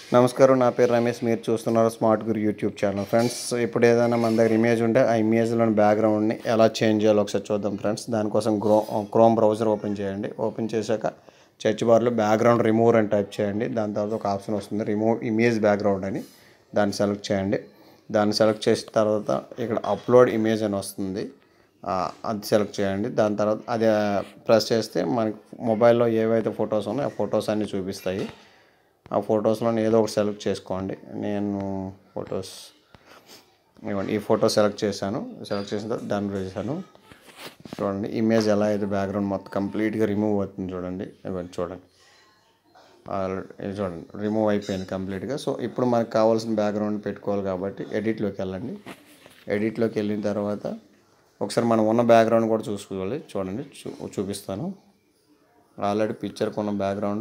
నమస్కారం నా పేరు రమేష్ మీరు చూస్తున్నారు smart Guru YouTube channel friends ఇప్పుడు ఏదైనా మన దగ్గర ఇమేజ్ ఉంటే ఆ ఇమేజ్లోని బ్యాక్గ్రౌండ్ని ఎలా చేంజ్ చేయాలో ఒకసారి చూద్దాం ఫ్రెండ్స్ దానికోసం గ్రో క్రోమ్ బ్రౌజర్ ఓపెన్ చేయండి ఓపెన్ చేశాక సెర్చ్ బార్లో బ్యాక్గ్రౌండ్ రిమూవర్ అని టైప్ చేయండి దాని తర్వాత ఒక ఆప్షన్ వస్తుంది రిమూవ్ ఇమేజ్ బ్యాక్గ్రౌండ్ అని దాన్ని సెలెక్ట్ చేయండి దాన్ని సెలెక్ట్ చేసిన తర్వాత ఇక్కడ అప్లోడ్ ఇమేజ్ అని వస్తుంది ఆ, అది సెలెక్ట్ చేయండి దాని తర్వాత అది ప్రెస్ చేస్తే మనకి మొబైల్లో ఏవైతే ఫొటోస్ ఉన్నాయో ఆ ఫొటోస్ అన్నీ చూపిస్తాయి ఆ ఫొటోస్లో ఏదో ఒకటి సెలెక్ట్ చేసుకోండి నేను ఫొటోస్ ఇవ్వండి ఈ ఫోటో సెలెక్ట్ చేశాను సెలెక్ట్ చేసిన తర్వాత డన్ చేశాను చూడండి ఇమేజ్ ఎలా అయితే బ్యాక్గ్రౌండ్ మొత్తం కంప్లీట్గా రిమూవ్ అవుతుంది చూడండి ఇవ్వండి చూడండి ఆల్రెడీ ఇది చూడండి రిమూవ్ అయిపోయింది కంప్లీట్గా సో ఇప్పుడు మనకు కావాల్సిన బ్యాక్గ్రౌండ్ పెట్టుకోవాలి కాబట్టి ఎడిట్లోకి వెళ్ళండి ఎడిట్లోకి వెళ్ళిన తర్వాత ఒకసారి మనం ఉన్న బ్యాక్గ్రౌండ్ కూడా చూసుకోవాలి చూడండి చూ చూపిస్తాను ఆల్రెడీ పిక్చర్కి ఉన్న బ్యాక్గ్రౌండ్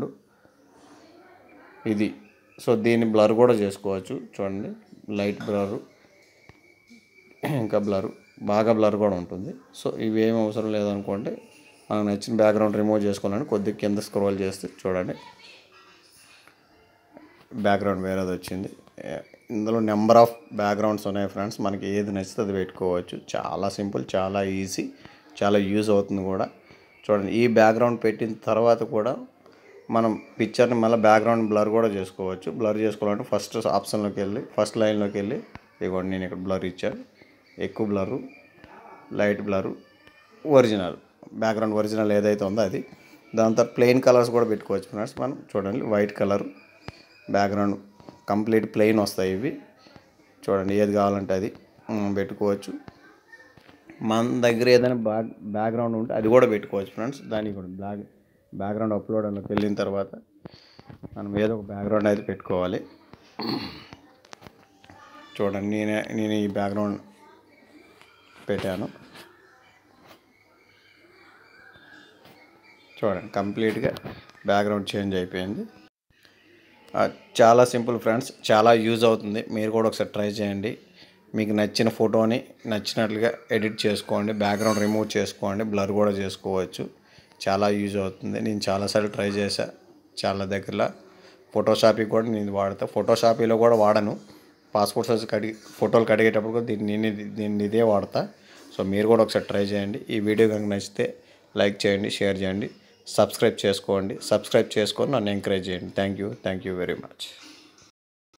ఇది సో దీన్ని బ్లర్ కూడా చేసుకోవచ్చు చూడండి లైట్ బ్లర్ ఇంకా బ్లర్ బాగా బ్లర్ కూడా ఉంటుంది సో ఇవి ఏమి అవసరం లేదనుకోండి మనకు నచ్చిన బ్యాక్గ్రౌండ్ రిమూవ్ చేసుకోవాలని కొద్దిగా కింద స్క్రోల్ చేస్తే చూడండి బ్యాక్గ్రౌండ్ వేరేది వచ్చింది ఏ- ఇందులో నెంబర్ ఆఫ్ బ్యాక్గ్రౌండ్స్ ఉన్నాయి ఫ్రెండ్స్ మనకి ఏది నచ్చితే అది పెట్టుకోవచ్చు చాలా సింపుల్ చాలా ఈజీ చాలా యూజ్ అవుతుంది కూడా చూడండి ఈ బ్యాక్గ్రౌండ్ పెట్టిన తర్వాత కూడా మనం పిక్చర్ని మళ్ళీ బ్యాక్గ్రౌండ్ బ్లర్ కూడా చేసుకోవచ్చు బ్లర్ చేసుకోవాలంటే ఫస్ట్ ఆప్షన్లోకి వెళ్ళి ఫస్ట్ లైన్లోకి వెళ్ళి ఇదిగోండి నేను ఇక్కడ బ్లర్ ఇచ్చాను ఎక్కువ blur light blur original background original ఏదైతే ఉందో అది దాని తర్వాత ప్లెయిన్ కలర్స్ కూడా పెట్టుకోవచ్చు ఫ్రెండ్స్ మనం చూడండి white colour background complete plain వస్తాయి ఇవి చూడండి ఏది కావాలంటే అది ఉమ్, పెట్టుకోవచ్చు మన దగ్గర ఏదైనా బ్యాక్ బ్యాక్గ్రౌండ్ ఉంటే అది కూడా పెట్టుకోవచ్చు ఫ్రెండ్స్ దానికి కూడా బ్లాక్ బ్యాక్గ్రౌండ్ అప్లోడ్ అందులోకి వెళ్ళిన తర్వాత మనం ఏదో ఒక బ్యాక్గ్రౌండ్ అయితే పెట్టుకోవాలి చూడండి నేనే నేను ఈ బ్యాక్గ్రౌండ్ పెట్టాను చూడండి కంప్లీట్గా బ్యాక్గ్రౌండ్ చేంజ్ అయిపోయింది ఆ, చాలా సింపుల్ ఫ్రెండ్స్ చాలా యూజ్ అవుతుంది మీరు కూడా ఒకసారి ట్రై చేయండి మీకు నచ్చిన ఫోటోని నచ్చినట్లుగా ఎడిట్ చేసుకోండి బ్యాక్గ్రౌండ్ రిమూవ్ చేసుకోండి బ్లర్ కూడా చేసుకోవచ్చు చాలా యూజ్ అవుతుంది నేను చాలాసార్లు ట్రై చేశా చాలా దగ్గరలో ఫోటోషాపీ కూడా నేను వాడతా ఫోటోషాపీలో కూడా వాడను పాస్పోర్ట్ సైజ్ కడిగి ఫోటోలు కడిగేటప్పుడు కూడా దీన్ని నేను ఇది- దీన్ని ఇదే వాడతా సో మీరు కూడా ఒకసారి ట్రై చేయండి ఈ వీడియో కనుక నచ్చితే లైక్ చేయండి షేర్ చేయండి సబ్స్క్రైబ్ చేసుకోండి సబ్స్క్రైబ్ చేసుకొని నన్ను ఎంకరేజ్ చేయండి thank you thank you very much